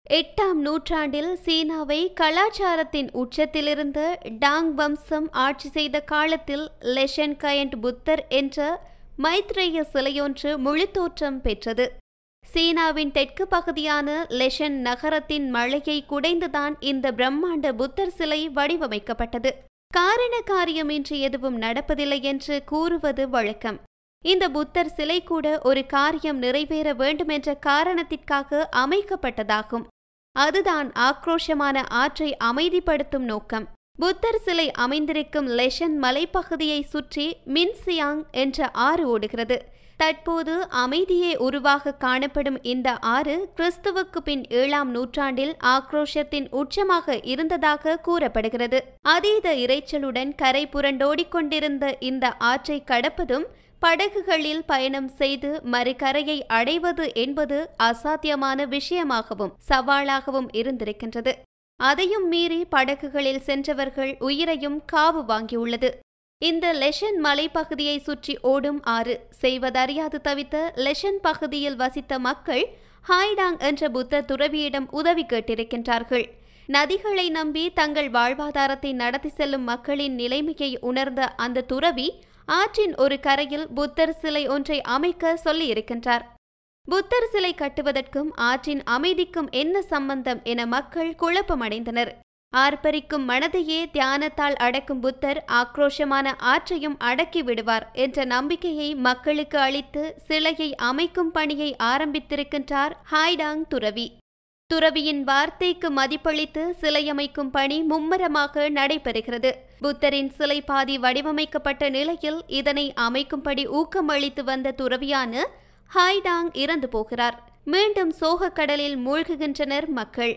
எட்டாம் நூற்றாண்டில் சீனாவை கலாச்சாரத்தின் உச்சத்திலிருந்து டாங் வம்சம் ஆட்சி செய்த காலத்தில் லெஷன் கயண்ட் புத்தர் என்ற மைத்ரேய சிலையொன்று முழுத்தோற்றம் பெற்றது சீனாவின் தெற்கு பகுதியான லெஷன் நகரத்தின் மழையை குடைந்துதான் இந்த பிரம்மாண்ட புத்தர் சிலை வடிவமைக்கப்பட்டது காரண காரியமின்றி எதுவும் நடப்பதில்லை என்று கூறுவது வழக்கம் இந்த புத்தர் சிலை கூட ஒரு காரியம் நிறைவேற வேண்டுமென்ற காரணத்திற்காக அமைக்கப்பட்டதாகும் அதுதான் ஆக்ரோஷமான ஆற்றை அமைதிப்படுத்தும் நோக்கம் புத்தர் சிலை அமைந்திருக்கும் லெஷன் மலைப்பகுதியை சுற்றி மின்சியாங் என்ற ஆறு ஓடுகிறது தற்போது அமைதியே உருவாக காணப்படும் இந்த ஆறு கிறிஸ்துவுக்கு பின் ஏழாம் நூற்றாண்டில் ஆக்ரோஷத்தின் உச்சமாக இருந்ததாக கூறப்படுகிறது அதீத இரைச்சலுடன் கரை புரண்டோடிக்கொண்டிருந்த இந்த ஆற்றை கடப்பதும் படகுகளில் பயணம் செய்து மறுகரையை அடைவது என்பது அசாத்தியமான விஷயமாகவும் சவாலாகவும் இருந்திருக்கின்றது அதையும் மீறி படகுகளில் சென்றவர்கள் உயிரையும் காவு வாங்கியுள்ளது இந்த லெஷன் மலைப்பகுதியை சுற்றி ஓடும் ஆறு செய்வதறியாது தவித்த லெஷன் பகுதியில் வசித்த மக்கள் ஹாய்டாங் என்ற புத்த துறவியிடம் உதவி கேட்டிருக்கின்றார்கள் நதிகளை நம்பி தங்கள் வாழ்வாதாரத்தை நடத்தி செல்லும் மக்களின் நிலைமையை உணர்ந்த அந்த துறவி ஆற்றின் ஒரு கரையில் புத்தர் சிலை ஒன்றை அமைக்க சொல்லியிருக்கின்றார் புத்தர் சிலை கட்டுவதற்கும் ஆற்றின் அமைதிக்கும் என்ன சம்பந்தம் என மக்கள் குழப்பமடைந்தனர் ஆர்ப்பரிக்கும் மனதையே தியானத்தால் அடக்கும் புத்தர் ஆக்ரோஷமான ஆற்றையும் அடக்கி விடுவார் என்ற நம்பிக்கையை மக்களுக்கு அளித்து சிலையை அமைக்கும் பணியை ஆரம்பித்திருக்கின்றார் ஹாய்டாங் துறவி துறவியின் வார்த்தைக்கு மதிப்பளித்து சிலையமைக்கும் பணி மும்மரமாக நடைபெறுகிறது புத்தரின் சிலை பாதி வடிவமைக்கப்பட்ட நிலையில் இதனை அமைக்கும்படி ஊக்கமளித்து வந்த துறவியான ஹாய்டாங் இறந்து போகிறார் மீண்டும் சோகக்கடலில் மூழ்குகின்றனர் மக்கள்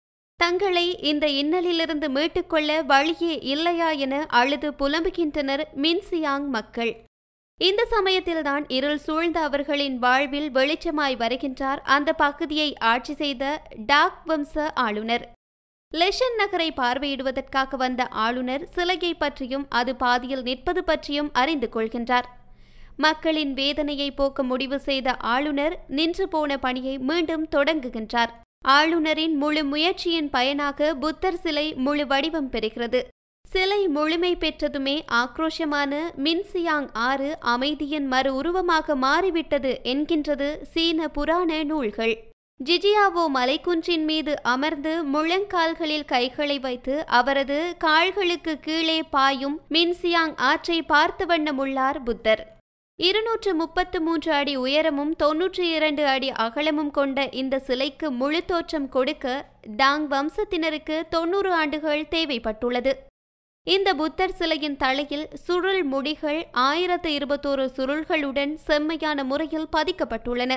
தங்களை இந்த இன்னலிலிருந்து மீட்டுக்கொள்ள வழியே இல்லையா என அழுது புலம்புகின்றனர் மின்சியாங் மக்கள் இந்த சமயத்தில்தான் இருள் சூழ்ந்த அவர்களின் வாழ்வில் வெளிச்சமாய் வருகின்றார் அந்த பகுதியை ஆட்சி செய்த டாக் வம்ச ஆளுநர் லெஷன் நகரை பார்வையிடுவதற்காக வந்த ஆளுநர் சிலையை பற்றியும் அது பாதியில் நிற்பது பற்றியும் அறிந்து கொள்கின்றார் மக்களின் வேதனையை போக்க முடிவு செய்த ஆளுநர் நின்று போன பணியை மீண்டும் தொடங்குகின்றார் ஆளுநரின் முழு முயற்சியின் பயனாக புத்தர் சிலை முழு வடிவம் பெறுகிறது சிலை முழுமை பெற்றதுமே ஆக்ரோஷமான மின்சியாங் ஆறு அமைதியின் மறு உருவமாக மாறிவிட்டது என்கின்றது சீன புராண நூல்கள் ஜிஜியாவோ மலைக்குன்றின் மீது அமர்ந்து முழங்கால்களில் கைகளை வைத்து அவரது கால்களுக்கு கீழே பாயும் மின்சியாங் ஆற்றை பார்த்த வண்ணம் உள்ளார் புத்தர் இருநூற்று முப்பத்து மூன்று அடி உயரமும் தொன்னூற்றி இரண்டு அடி அகலமும் கொண்ட இந்த சிலைக்கு முழு தோற்றம் கொடுக்க டாங் வம்சத்தினருக்கு தொன்னூறு ஆண்டுகள் தேவைப்பட்டுள்ளது இந்த புத்தர் சிலையின் தலையில் சுருள் முடிகள் ஆயிரத்து இருபத்தோரு சுருள்களுடன் செம்மையான முறையில் பதிக்கப்பட்டுள்ளன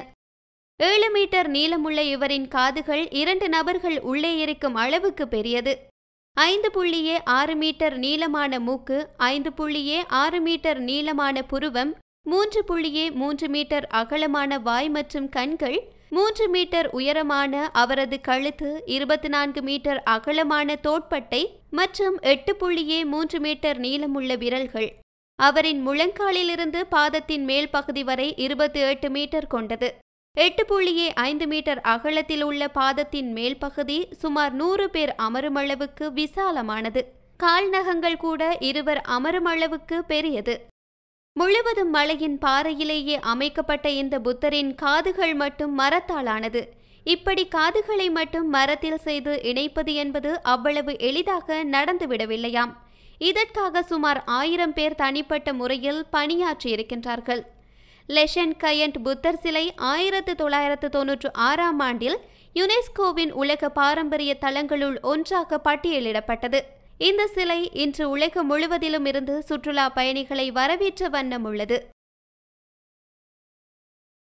ஏழு மீட்டர் நீளமுள்ள இவரின் காதுகள் இரண்டு நபர்கள் உள்ளே இருக்கும் அளவுக்கு பெரியது ஐந்து புள்ளியே ஆறு மீட்டர் நீளமான மூக்கு ஐந்து புள்ளியே ஆறு மீட்டர் நீளமான புருவம் மூன்று புள்ளியே மூன்று மீட்டர் அகலமான வாய் மற்றும் கண்கள் மூன்று மீட்டர் உயரமான அவரது கழுத்து இருபத்தி நான்கு மீட்டர் அகலமான தோட்பட்டை மற்றும் எட்டு புள்ளியே மூன்று மீட்டர் நீளமுள்ள விரல்கள் அவரின் முழங்காலிலிருந்து பாதத்தின் மேல் பகுதி வரை இருபத்தி எட்டு மீட்டர் கொண்டது எட்டு புள்ளியே ஐந்து மீட்டர் அகலத்தில் உள்ள பாதத்தின் மேல் பகுதி சுமார் நூறு பேர் அமரும் அளவுக்கு விசாலமானது கால்நகங்கள் கூட இருவர் அமரும் அளவுக்கு பெரியது முழுவதும் மலையின் பாறையிலேயே அமைக்கப்பட்ட இந்த புத்தரின் காதுகள் மட்டும் மரத்தாலானது இப்படி காதுகளை மட்டும் மரத்தில் செய்து இணைப்பது என்பது அவ்வளவு எளிதாக நடந்துவிடவில்லையாம் இதற்காக சுமார் ஆயிரம் பேர் தனிப்பட்ட முறையில் பணியாற்றியிருக்கின்றார்கள் லெஷன் கயண்ட் புத்தர் சிலை ஆயிரத்து தொள்ளாயிரத்து தொன்னூற்று ஆறாம் ஆண்டில் யுனெஸ்கோவின் உலக பாரம்பரிய தலங்களுள் ஒன்றாக பட்டியலிடப்பட்டது இந்த சிலை இன்று உலகம் முழுவதிலும் இருந்து சுற்றுலா பயணிகளை வரவேற்ற வண்ணம் உள்ளது